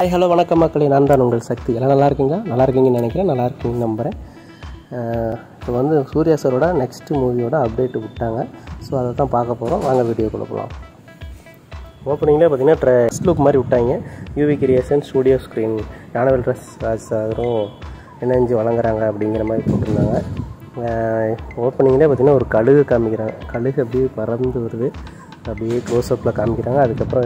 hi hello வணக்கம் மக்களே நான் தான் உங்கள் சக்தி எல்லாம் நல்லா இருக்கீங்களா நல்லா இருக்கீங்கன்னு நினைக்கிறேன் நல்லா இருக்கீங்கன்னு நம்புகிறேன் இப்போ வந்து சூர்யா சாரோட நெக்ஸ்ட் மூவியோட அப்டேட் விட்டாங்க ஸோ அதை தான் பார்க்க போகிறோம் வாங்க வீடியோக்குள்ளே போகலாம் ஓப்பனிங்லேயே பார்த்தீங்கன்னா ட்ரெஸ் லுக் மாதிரி விட்டாங்க UV creation studio screen Gnanavel ட்ரெஸ் ராஜ் சாரும் இணைஞ்சு வழங்குறாங்க அப்படிங்கிற மாதிரி போட்டிருந்தாங்க ஓப்பனிங்லேயே பார்த்தீங்கன்னா ஒரு கழுகு காமிக்கிறாங்க கழுகு அப்படியே பறந்து வருது அப்படியே க்ளோஸ்அப்பில் காமிக்கிறாங்க அதுக்கப்புறம்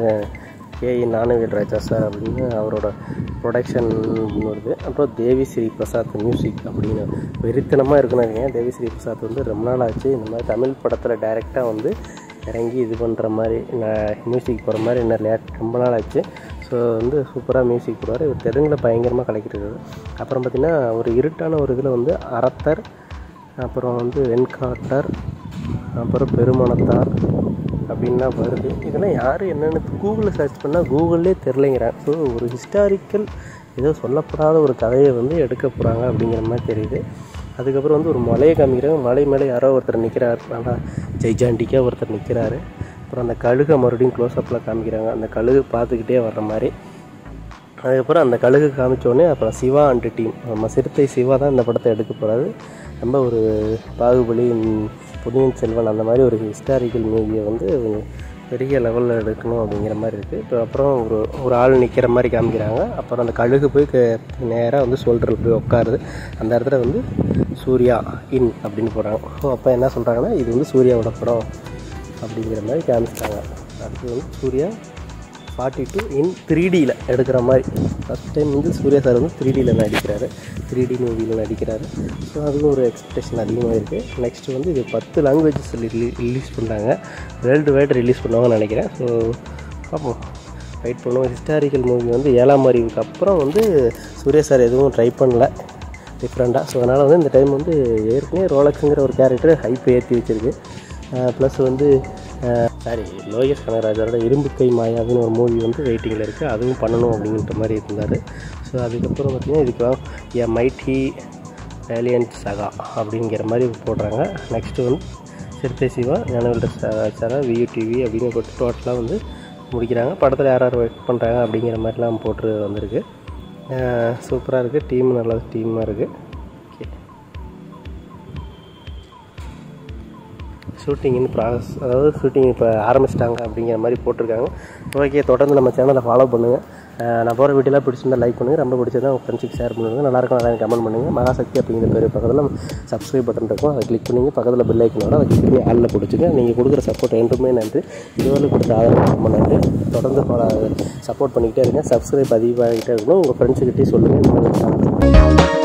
ஏஐ ஞானவேல் ராஜா சார் அப்படின்னு அவரோட ப்ரொடக்ஷன் வருது அப்புறம் தேவி ஸ்ரீ பிரசாத் மியூசிக் அப்படின்னு வெறித்தனமாக இருக்குன்னு தேவி ஸ்ரீ பிரசாத் வந்து ரொம்ப நாள் ஆச்சு இந்த மாதிரி தமிழ் படத்தில் டைரெக்டாக வந்து இறங்கி இது பண்ணுற மாதிரி மியூசிக் போகிற மாதிரி இன்னும் லேட் ரொம்ப நாள் ஆச்சு ஸோ வந்து சூப்பராக மியூசிக் போடுவார் இவர் தெலுங்கில் பயங்கரமாக கலக்கிட்டு அப்புறம் பார்த்திங்கன்னா ஒரு இருட்டான ஒரு இதில் வந்து அறத்தர் அப்புறம் வந்து வெண்காட்டர் அப்புறம் பெருமணத்தார் அப்படின்லாம் வருது இதெல்லாம் யார் என்னென்னு கூகுளில் சர்ச் பண்ணால் கூகுள்லே தெரிலைங்கிறாங்க ஸோ ஒரு ஹிஸ்டாரிக்கல் ஏதோ சொல்லப்படாத ஒரு கதையை வந்து எடுக்க போகிறாங்க அப்படிங்கிற மாதிரி தெரியுது அதுக்கப்புறம் வந்து ஒரு மலையை காமிக்கிறாங்க மலை மேலே யாரோ ஒருத்தர் நிற்கிறார் நல்லா ஜெய்ஜாண்டிக்காக ஒருத்தர் நிற்கிறாரு அப்புறம் அந்த கழுகை மறுபடியும் க்ளோஸ்அப்பில் காமிக்கிறாங்க அந்த கழுகு பார்த்துக்கிட்டே வர்ற மாதிரி அதுக்கப்புறம் அந்த கழுகு காமிச்சோடனே அப்புறம் சிவா அண்டு டீம் நம்ம சிறுத்தை சிவா தான் இந்த படத்தை எடுக்க போகிறாரு ரொம்ப ஒரு பாகுபலி பொன்னியின் செல்வன் அந்த மாதிரி ஒரு ஹிஸ்டாரிக்கல் மூவியை வந்து பெரிய லெவலில் எடுக்கணும் அப்படிங்கிற மாதிரி இருக்குது இப்போ அப்புறம் ஒரு ஒரு ஆள் நிற்கிற மாதிரி காமிக்கிறாங்க அப்புறம் அந்த கழுகு போய் நேராக வந்து ஷோல்டரில் போய் உட்காருது அந்த இடத்துல வந்து சூர்யா இன் அப்படின்னு போகிறாங்க ஸோ அப்போ என்ன சொல்கிறாங்கன்னா இது வந்து சூர்யாவோட படம் அப்படிங்கிற மாதிரி காமிச்சிட்டாங்க அடுத்து வந்து Suriya forty two in three டியில் எடுக்கிற மாதிரி ஃபஸ்ட் டைம் வந்து சூர்யா சார் வந்து த்ரீ டியில் நடிக்கிறாரு த்ரீ டி மூவியில் நடிக்கிறாரு ஸோ அதுக்கும் ஒரு எக்ஸ்பெக்டேஷன் அதிகமாக இருக்குது நெக்ஸ்ட் வந்து இது பத்து லாங்குவேஜஸ் ரிலீஸ் பண்ணுறாங்க வேர்ல்டு வைட் ரிலீஸ் பண்ணுவாங்கன்னு நினைக்கிறேன் ஸோ பார்ப்போம் வெயிட் பண்ணுவோம் ஹிஸ்டாரிக்கல் மூவி வந்து ஏழாம் அறிவுக்கு அப்புறம் வந்து சூர்யா சார் எதுவும் ட்ரை பண்ணல டிஃப்ரெண்ட்டாக ஸோ அதனால் வந்து இந்த டைம் வந்து ஏற்கனவே ரோலக்ஸுங்கிற ஒரு கேரக்டர் ஹைப் ஏற்றி வச்சுருக்கு ப்ளஸ் வந்து சாரி லோகேஷ் கனகராஜரோட இரும்பு கை மாயாவின்னு ஒரு மூவி வந்து வெயிட்டிங்கில் இருக்குது அதுவும் பண்ணணும் அப்படிங்கிற மாதிரி இருந்தார் ஸோ அதுக்கப்புறம் பார்த்திங்கன்னா இதுக்கு ஏ மைட்டி வேலியன்ட் சகா அப்படிங்கிற மாதிரி போடுறாங்க நெக்ஸ்ட்டு வந்து சிறுத்தை சிவா ஞானவேல் சாரா வியூ டிவி அப்படின்னு போட்டு டோட்டலாக வந்து முடிக்கிறாங்க படத்தில் யார் யார் ஒர்க் பண்ணுறாங்க அப்படிங்கிற மாதிரிலாம் போட்டு வந்திருக்கு சூப்பராக இருக்குது டீம் நல்ல டீமாக இருக்குது ஓகே ஷூட்டிங் இன் ப்ராசஸ் அதாவது ஷூட்டிங் இப்போ ஆரம்பிச்சிட்டாங்க அப்படிங்கிற மாதிரி போட்டிருக்காங்க ஓகே தொடர்ந்து நம்ம சேனலை ஃபாலோ பண்ணுங்கள் நான் போகிற வீடியோலாம் பிடிச்சிருந்தா லைக் பண்ணுங்கள் ரொம்ப பிடிச்சதா உங்கள் ஃப்ரெண்ட்ஸுக்கு ஷேர் பண்ணுங்கள் நல்லா இருக்கும் நல்லா கமெண்ட் பண்ணுங்கள் மகாசக்தி அப்படிங்கிற பேர் பக்கத்தில் சப்ஸ்கிரைப் பட்டன் இருக்கும் அதை கிளிக் பண்ணிங்க பக்கத்தில் பில் ஐக்கனோட அதை கிளிக் பண்ணி ஆளில் பிடிச்சிங்க நீங்கள் கொடுக்குற சப்போர்ட் என்றுமே நன்றி இதுவரை கொடுத்த ஆதரவு ரொம்ப நன்றி தொடர்ந்து சப்போர்ட் பண்ணிக்கிட்டே இருங்க சப்ஸ்கிரைப் அதிகமாகிட்டே இருக்கணும் உங்கள் ஃப்ரெண்ட்ஸுக்கிட்டே சொல்லுங்கள் இந்த மாதிரி